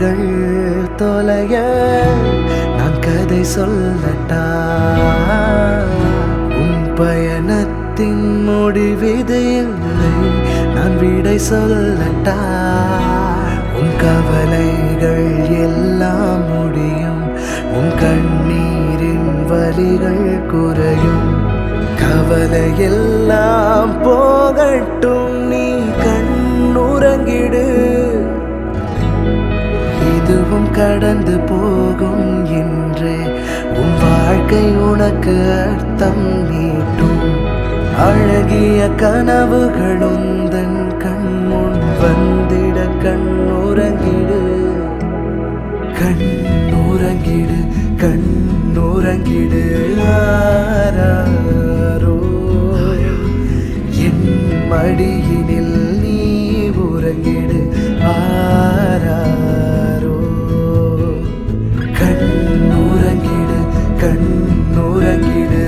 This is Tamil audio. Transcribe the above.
கண்கள் தொலைய நான் கதை சொல்லட்டா உன் பயணத்தின் முடிவிது இல்லை நான் விடை சொல்லட்டா உன் கவலைகள் எல்லாம் முடியும் உன் கண்ணீரின் வலிகள் குறையும் கவலை எல்லாம் போகட்டும் நீ கண்ணுறங்கிடு இதுவும் கடந்து போகும் என்றே உன் வாழ்க்கை உனக்கு அர்த்தம் நீட்டும் அழகிய கனவுகளும் தன் கண்முன் வந்திட கண்ணுறங்கிடு கண்ணுறங்கிடு கண்ணுறங்கிடு ஆராரோ என் மடியினில் நீ உறங்கிடு ஆராரோ கண்ணுறங்கிடு கண்ணுறங்கிடு